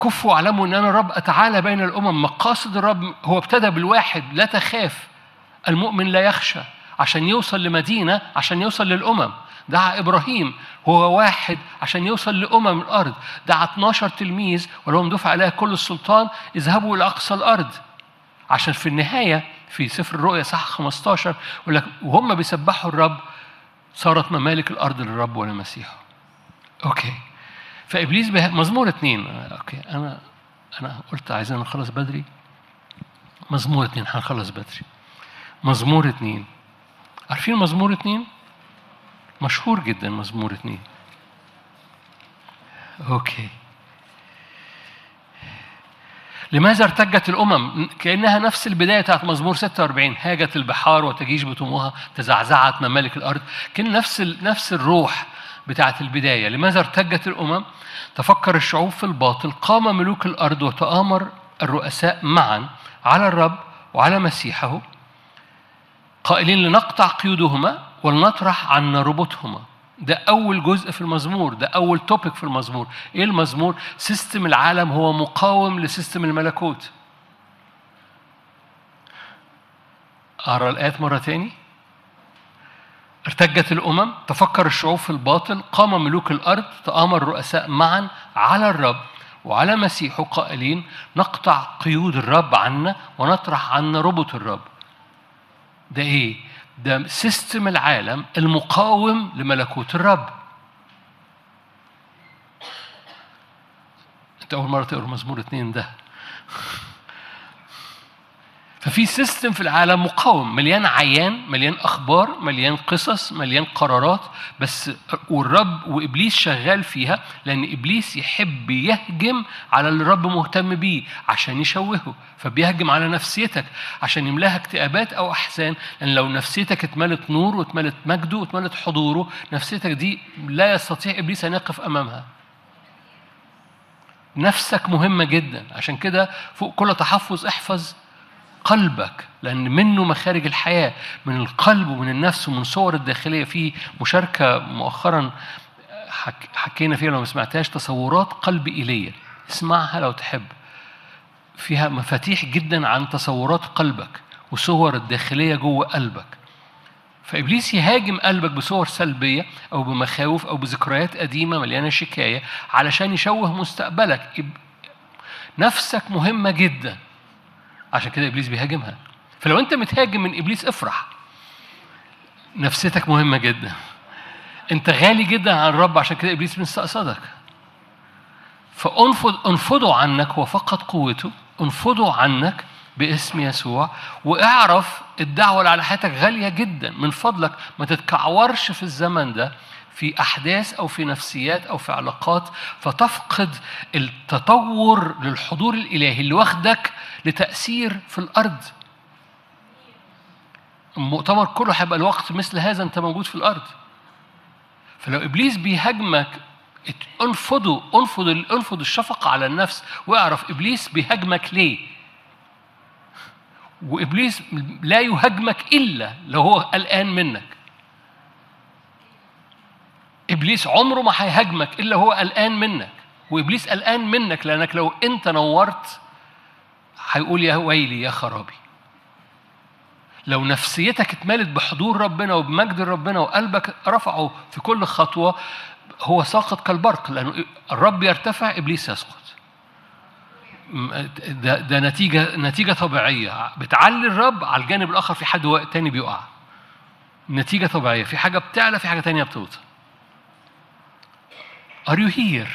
كفوا واعلموا ان انا الرب اتعالى بين الامم مقاصد الرب هو ابتدى بالواحد لا تخاف المؤمن لا يخشى عشان يوصل لمدينه عشان يوصل للامم دعا ابراهيم هو واحد عشان يوصل لامم الارض دعا 12 تلميذ ولهم دفع عليها كل السلطان اذهبوا الى اقصى الارض عشان في النهايه في سفر الرؤيا صح 15 يقول لك وهم بيسبحوا الرب صارت ممالك الارض للرب ولمسيحه اوكي فابليس به... مزمور اثنين اوكي انا انا قلت عايزين نخلص بدري مزمور اثنين هنخلص بدري مزمور اثنين عارفين مزمور اثنين مشهور جدا مزمور اثنين اوكي لماذا ارتجت الامم كانها نفس البدايه بتاعت مزمور 46 هاجت البحار وتجيش بطموها تزعزعت ممالك الارض كان نفس نفس الروح بتاعت البدايه لماذا ارتجت الامم تفكر الشعوب في الباطل قام ملوك الارض وتآمر الرؤساء معا على الرب وعلى مسيحه قائلين لنقطع قيودهما ولنطرح عنا ربطهما ده أول جزء في المزمور ده أول توبيك في المزمور إيه المزمور؟ سيستم العالم هو مقاوم لسيستم الملكوت أقرأ الآيات مرة تاني ارتجت الأمم تفكر الشعوب في الباطل قام ملوك الأرض تآمر الرؤساء معا على الرب وعلى مسيحه قائلين نقطع قيود الرب عنا ونطرح عنا ربط الرب ده ايه ده سيستم العالم المقاوم لملكوت الرب انت اول مره تقرا مزمور اتنين ده ففي سيستم في العالم مقاوم مليان عيان مليان اخبار مليان قصص مليان قرارات بس والرب وابليس شغال فيها لان ابليس يحب يهجم على اللي الرب مهتم بيه عشان يشوهه فبيهجم على نفسيتك عشان يملاها اكتئابات او احزان لان لو نفسيتك اتملت نور واتملت مجده واتملت حضوره نفسيتك دي لا يستطيع ابليس ان يقف امامها نفسك مهمة جدا عشان كده فوق كل تحفظ احفظ قلبك لأن منه مخارج الحياة من القلب ومن النفس ومن صور الداخلية في مشاركة مؤخرا حكينا فيها لو ما سمعتهاش تصورات قلب إيليا اسمعها لو تحب فيها مفاتيح جدا عن تصورات قلبك وصور الداخلية جوه قلبك فإبليس يهاجم قلبك بصور سلبية أو بمخاوف أو بذكريات قديمة مليانة شكاية علشان يشوه مستقبلك نفسك مهمة جدا عشان كده ابليس بيهاجمها فلو انت متهاجم من ابليس افرح نفسيتك مهمه جدا انت غالي جدا عن الرب عشان كده ابليس مستقصدك فانفض انفضوا عنك هو فقط قوته انفضوا عنك باسم يسوع واعرف الدعوه اللي على حياتك غاليه جدا من فضلك ما تتكعورش في الزمن ده في احداث او في نفسيات او في علاقات فتفقد التطور للحضور الالهي اللي واخدك لتاثير في الارض المؤتمر كله هيبقى الوقت مثل هذا انت موجود في الارض فلو ابليس بيهاجمك انفضوا انفض انفض الشفقه على النفس واعرف ابليس بيهاجمك ليه وابليس لا يهاجمك الا لو هو قلقان منك ابليس عمره ما هيهاجمك الا هو قلقان منك وابليس قلقان منك لانك لو انت نورت هيقول يا ويلي يا خرابي لو نفسيتك اتملت بحضور ربنا وبمجد ربنا وقلبك رفعه في كل خطوه هو ساقط كالبرق لانه الرب يرتفع ابليس يسقط ده, ده نتيجه نتيجه طبيعيه بتعلي الرب على الجانب الاخر في حد تاني بيقع نتيجه طبيعيه في حاجه بتعلى في حاجه تانيه بتوطى Are you here?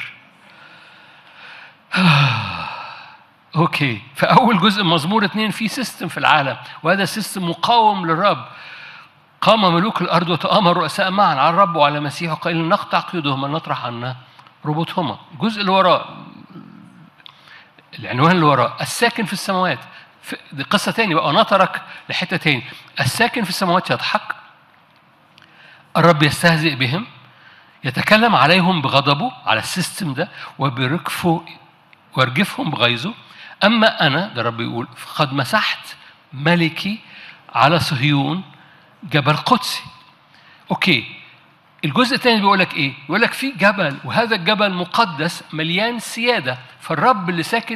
اوكي فاول جزء مزمور اثنين في سيستم في العالم وهذا سيستم مقاوم للرب قام ملوك الارض وتامر رؤساء معا على الرب وعلى مسيحه قائلين نقطع قيودهما نطرح عنا ربطهما الجزء اللي وراه العنوان اللي وراه الساكن في السماوات دي قصه تاني بقى نطرك لحته تاني الساكن في السماوات يضحك الرب يستهزئ بهم يتكلم عليهم بغضبه على السيستم ده وبركفه وارجفهم بغيظه اما انا ده رب يقول قد مسحت ملكي على صهيون جبل قدسي اوكي الجزء الثاني بيقول لك ايه؟ بيقول لك في جبل وهذا الجبل مقدس مليان سياده فالرب اللي ساكن